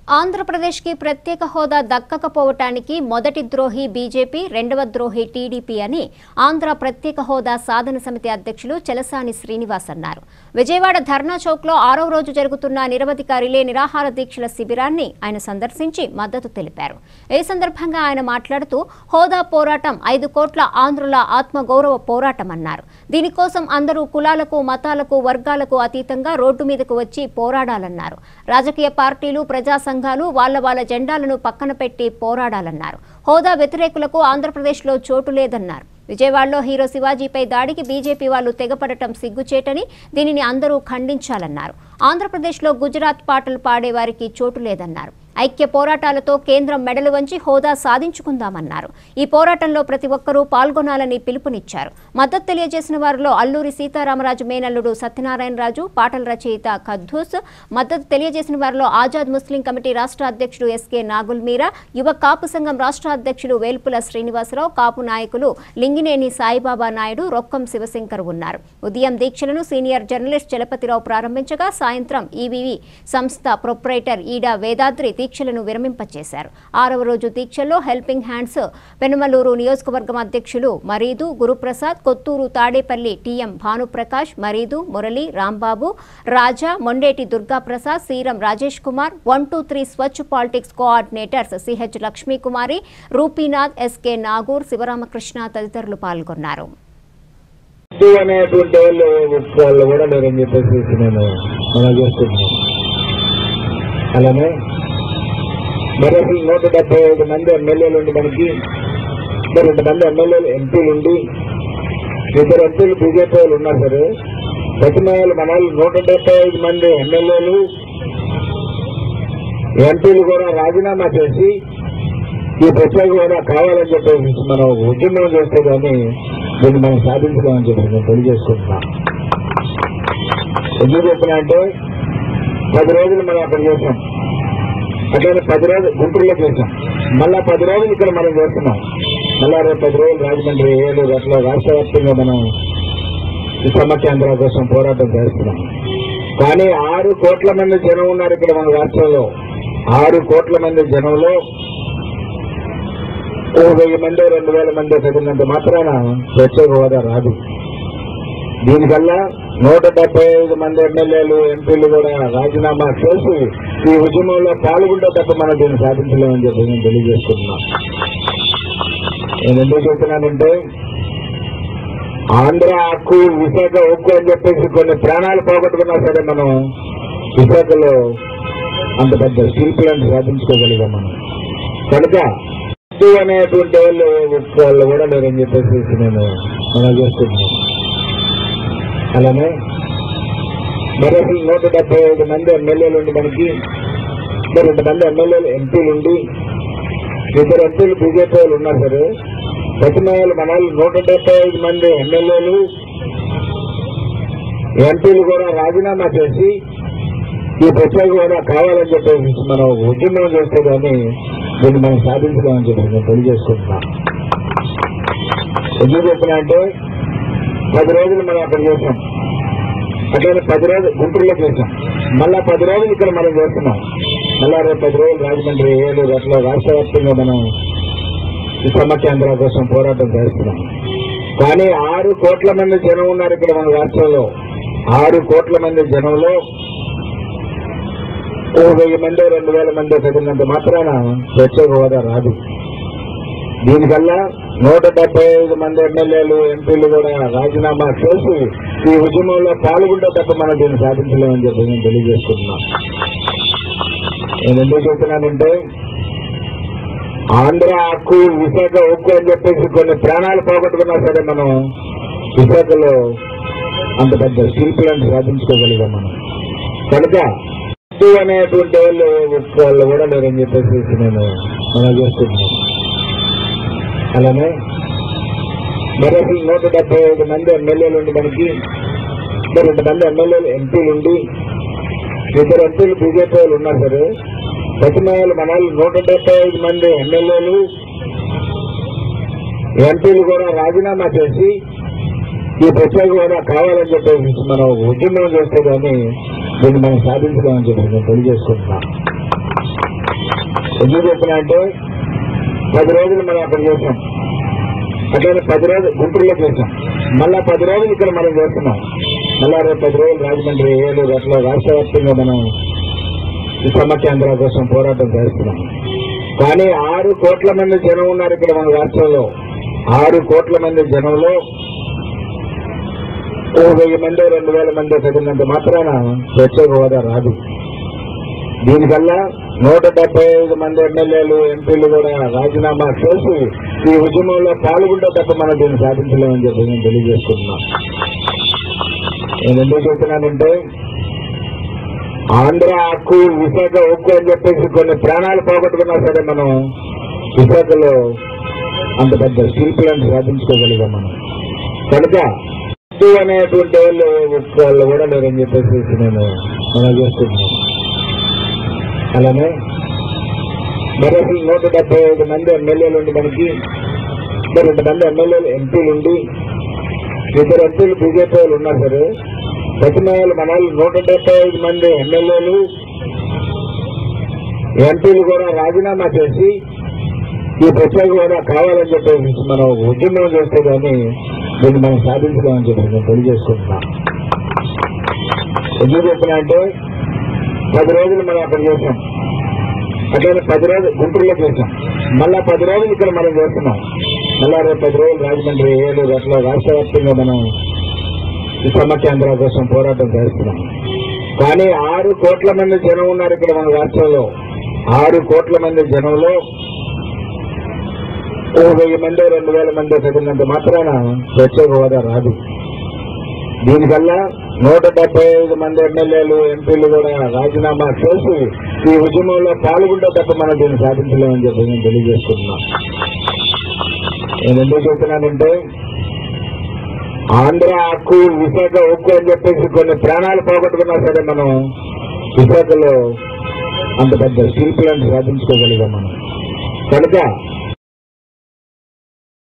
ఆంధ్రప్రదేశ్కి ప్రత్యేక హోదా దక్కకపోవటానికి మొదటి ద్రోహి బీజేపీ రెండవ ద్రోహి టీడీపీ అని ఆంధ్ర ప్రత్యేక హోదా సాధన సమితి అధ్యక్షులు చలసాని శ్రీనివాస్ అన్నారు విజయవాడ ధర్నా చౌక్లో ఆరవ రోజు జరుగుతున్న నిరవధిక రిలే నిరాహార దీక్షల శిబిరాన్ని ఆయన సందర్శించి మద్దతు తెలిపారు ఈ సందర్భంగా ఆయన మాట్లాడుతూ హోదా పోరాటం ఐదు కోట్ల ఆంధ్రుల ఆత్మగౌరవ పోరాటం అన్నారు దీనికోసం అందరూ కులాలకు మతాలకు వర్గాలకు అతీతంగా రోడ్డు మీదకు వచ్చి పోరాడాలన్నారు రాజకీయ పార్టీలు ప్రజా సంఘాలు వాళ్ళ వాళ్ళ జెండాలను పక్కన పెట్టి పోరాడాలన్నారు హోదా వ్యతిరేకులకు ఆంధ్రప్రదేశ్లో చోటు లేదన్నారు విజయవాడలో హీరో శివాజీపై దాడికి బీజేపీ వాళ్ళు తెగపడటం సిగ్గుచేటని దీనిని అందరూ ఖండించాలన్నారు ఆంధ్రప్రదేశ్లో గుజరాత్ పాటలు పాడే వారికి చోటు లేదన్నారు ఐక్య పోరాటాలతో కేంద్రం మెడలు వంచి హోదా సాధించుకుందామన్నారు ఈ పోరాటంలో ప్రతి ఒక్కరూ పాల్గొనాలని పిలుపునిచ్చారు మద్దతు తెలియజేసిన వారిలో అల్లూరి సీతారామరాజు మేనల్లుడు సత్యనారాయణరాజు పాటల రచయిత ఖద్దూస్ మద్దతు తెలియజేసిన వారిలో ఆజాద్ ముస్లిం కమిటీ రాష్ట్ర అధ్యక్షుడు ఎస్కే నాగుల్ మీరా యువ కాపు సంఘం రాష్ట్ర అధ్యక్షుడు వేల్పుల శ్రీనివాసరావు కాపు నాయకులు లింగినేని సాయిబాబా నాయుడు రొక్కం శివశంకర్ ఉన్నారు ఉదయం దీక్షలను సీనియర్ జర్నలిస్ట్ చలపతిరావు ప్రారంభించగా సాయంత్రం ఈవీవీ సంస్థ ప్రొప్రైటర్ ఈడా వేదాద్రి దీక్షలను విరమింపచేశారు ఆరవ రోజు దీక్షల్లో హెల్పింగ్ హ్యాండ్స్ పెనుమలూరు నియోజకవర్గం అధ్యక్షులు Maridu Guruprasad Kothuru Tadepalli TM Bhanuprakash Maridu Murali Rambabu Raja Mondeti Durgaprasad Seeram Rajesh Kumar one two three స్వచ్ఛ politics coordinators CH Lakshmikumari Rupinath SK Nagur Sivaramakrishna తదితరులు పాల్గొన్నారు వద్దు అనేటువంటి వాళ్ళు వాళ్ళు కూడా లేరని చెప్పేసి నేను మనం చేస్తున్నాను అలానే మరి అసలు నూట డెబ్బై ఐదు మంది ఎమ్మెల్యేలు ఉండి మనకి మరి రెండు మంది ఎమ్మెల్యేలు ఎంపీలు ఉండి ఇద్దరు ఎంపీలు బీజేపీ వాళ్ళు ఉన్నారు సరే ప్రతిమయాలు మన వాళ్ళు నూట డెబ్బై ఐదు మంది ఎమ్మెల్యేలు ఎంపీలు కూడా రాజీనామా చేసి ఈ ప్రత్యేక హోదా కావాలని చెప్పేసి మనం ఉద్యమం చేస్తే కానీ దీన్ని మనం సాధించలేమని చెప్పి నేను తెలియజేసుకుంటున్నా ఎందుకు చెప్పినా అంటే పది రోజులు మనం అక్కడ చేసాం అట్లనే పది రోజులు గుంటూరులో చేసాం మళ్ళా పది రోజులు ఇక్కడ మనం చేస్తున్నాం మళ్ళా రేపు పది రోజులు రాజమండ్రి ఏలూరు అట్లా రాష్ట్ర వ్యాప్తంగా మనం ఈ సమాఖ్యాంధ్ర కోసం పోరాటం చేస్తున్నాం కానీ ఆరు కోట్ల మంది జనం ఉన్నారు ఇక్కడ మన రాష్ట్రంలో ఆరు కోట్ల మంది జనంలో ఓ వెయ్యి మంది రెండు వేల మంది చదివినంత మాత్రాన ప్రత్యేక హోదా రాదు దీనివల్ల నూట డెబ్బై ఐదు మంది ఎమ్మెల్యేలు ఎంపీలు కూడా రాజీనామా చేసి ఈ ఉద్యమంలో పాల్గొంటే తప్ప మనం దీన్ని సాధించలేమని చెప్పి నేను తెలియజేసుకుంటున్నా నేను ఎందుకు చెప్తున్నానంటే ఆంధ్ర హక్కు విశాఖ హక్కు అని చెప్పేసి కొన్ని ప్రాణాలు పోగొట్టుకున్నా సరే మనం విశాఖలో అంత పెద్ద స్టీల్ ప్లాంట్ సాధించుకోగలిగాం మనం కనుక వద్దు అనేటువంటి వాళ్ళు వాళ్ళు కూడా లేరని చెప్పేసి నేను మనం చేస్తున్నాను అలానే మరి అసలు నూట డెబ్బై ఐదు మంది ఎమ్మెల్యేలు ఉండి మనకి మరి రెండు మంది ఎమ్మెల్యేలు ఎంపీలు ఉండి ఇద్దరు ఎంపీలు బీజేపీ వాళ్ళు ఉన్నారు సరే ప్రతిమయాలు మన వాళ్ళు నూట డెబ్బై ఐదు మంది ఎమ్మెల్యేలు ఎంపీలు కూడా రాజీనామా చేసి ఈ ప్రత్యేక హోదా కావాలని చెప్పేసి మనం ఉద్యమం చేస్తే కానీ దీన్ని మనం సాధించలేమని చెప్పి నేను తెలియజేసుకుంటున్నా ఎందుకు చెప్పినా అంటే పది రోజులు మనం అక్కడ చేసాం అట్లనే పది రోజులు గుంటూరులో చేసాం మళ్ళా పది రోజులు ఇక్కడ మనం చేస్తున్నాం మళ్ళా రేపు పది రోజులు రాజమండ్రి ఏలూరు అట్లా రాష్ట్ర వ్యాప్తంగా మనం ఈ సమాఖ్యాంధ్ర కోసం పోరాటం చేస్తున్నాం కానీ ఆరు కోట్ల మంది జనం ఉన్నారు ఇక్కడ మన రాష్ట్రంలో ఆరు కోట్ల మంది జనంలో ఓ వెయ్యి మంది రెండు వేల మంది చదివినంత మాత్రాన ప్రత్యేక హోదా రాదు దీనివల్ల నూట డెబ్బై ఐదు మంది ఎమ్మెల్యేలు ఎంపీలు కూడా రాజీనామా చేసి ఈ ఉద్యమంలో పాల్గొంటే తప్ప మనం దీన్ని సాధించలేమని చెప్పి నేను తెలియజేసుకుంటున్నా నేను ఎందుకు చెప్తున్నానంటే ఆంధ్ర హక్కు విశాఖ హక్కు అని చెప్పేసి కొన్ని ప్రాణాలు పోగొట్టుకున్నా సరే మనం విశాఖలో అంత పెద్ద స్టీల్ ప్లాంట్ సాధించుకోగలిగాం మనం కనుక వద్దు అనేటువంటి వాళ్ళు వాళ్ళు కూడా లేరని చెప్పేసి నేను మనం చేస్తున్నాను అలానే మరి అసలు నూట డెబ్బై ఐదు మంది ఎమ్మెల్యేలు ఉండి మనకి మరి రెండు మంది ఎమ్మెల్యేలు ఎంపీలు ఉండి ఇద్దరు ఎంపీలు బీజేపీ వాళ్ళు ఉన్నారు సరే ప్రతిమయాలు మన వాళ్ళు నూట డెబ్బై ఐదు మంది ఎమ్మెల్యేలు ఎంపీలు కూడా రాజీనామా చేసి ఈ ప్రత్యేక హోదా కావాలని చెప్పేసి మనం ఉద్యమం చేస్తే కానీ దీన్ని మనం సాధించలేమని చెప్పి నేను తెలియజేసుకుంటున్నా ఎందుకు చెప్పినా అంటే పది రోజులు మనం అక్కడ చేసాం అట్లనే పది రోజులు గుంటూరులో చేసాం మళ్ళా పది రోజులు ఇక్కడ మనం చేస్తున్నాం మళ్ళా రేపు పది రోజులు రాజమండ్రి ఏలూరు అట్లా రాష్ట్ర వ్యాప్తంగా మనం ఈ సమాఖ్యాంధ్ర కోసం పోరాటం చేస్తున్నాం కానీ ఆరు కోట్ల మంది జనం ఉన్నారు ఇక్కడ మన రాష్ట్రంలో ఆరు కోట్ల మంది జనంలో ఓ వెయ్యి మంది రెండు వేల మంది తగినంత మాత్రాన ప్రత్యేక హోదా రాదు దీనివల్ల నూట డెబ్బై ఐదు మంది ఎమ్మెల్యేలు ఎంపీలు కూడా రాజీనామా చేసి ఈ ఉద్యమంలో పాల్గొంటే తప్ప మనం దీన్ని సాధించలేమని చెప్పి నేను తెలియజేసుకుంటున్నా నేను ఎందుకు చెప్తున్నానంటే ఆంధ్ర హక్కు విశాఖ ఉక్కు అని చెప్పేసి కొన్ని ప్రాణాలు పోగొట్టుకున్నా సరే మనం విశాఖలో అంత పెద్ద స్టీల్ ప్లాంట్ సాధించుకోగలిగాం మనం కనుక ఉక్కు అనేటువంటి వాళ్ళు ఉక్కు వాళ్ళు కూడా లేరని చెప్పేసి నేను మనం చేస్తున్నాను అలానే మరి అసలు నూట డెబ్బై ఐదు మంది ఎమ్మెల్యేలు ఉండి మనకి మరి రెండు మంది ఎమ్మెల్యేలు ఎంపీలు ఉండి ఇద్దరు ఎంపీలు బీజేపీ వాళ్ళు ఉన్నారు సరే ప్రతిమేయాలు మన వాళ్ళు నూట డెబ్బై ఐదు మంది ఎమ్మెల్యేలు ఎంపీలు కూడా రాజీనామా చేసి ఈ ప్రత్యేక హోదా కావాలని చెప్పేసి మనం ఉద్యమం చేస్తే కానీ దీన్ని మనం సాధించలేమని చెప్పి నేను తెలియజేసుకుంటున్నా ఎందుకు చెప్పినా అంటే పది రోజులు మనం అక్కడ చేసాం అట్లనే పది రోజులు గుంటూరులో చేసాం మళ్ళా పది రోజులు ఇక్కడ మనం చేస్తున్నాం మళ్ళా రేపు పది రోజులు రాజమండ్రి ఏలూరు అట్లా రాష్ట్ర వ్యాప్తంగా మనం ఈ సమాఖ్యాంధ్ర కోసం పోరాటం చేస్తున్నాం కానీ ఆరు కోట్ల మంది జనం ఉన్నారు ఇక్కడ మన రాష్ట్రంలో ఆరు కోట్ల మంది జనంలో ఓ వెయ్యి మంది రెండు వేల మంది తగినంత మాత్రాన ప్రత్యేక హోదా రాదు దీనివల్ల నూట డెబ్బై ఐదు మంది ఎమ్మెల్యేలు ఎంపీలు కూడా రాజీనామా చేసి ఈ ఉద్యమంలో పాల్గొంటే తప్ప మనం దీన్ని సాధించలేమని చెప్పి నేను తెలియజేసుకుంటున్నా నేను ఎందుకు చెప్తున్నానంటే ఆంధ్ర హక్కు విశాఖ ఉక్కు అని చెప్పేసి కొన్ని ప్రాణాలు పోగొట్టుకున్నా సరే మనం విశాఖలో అంత పెద్ద స్టీల్ ప్లాంట్ సాధించుకోగలిగాం మనం కనుక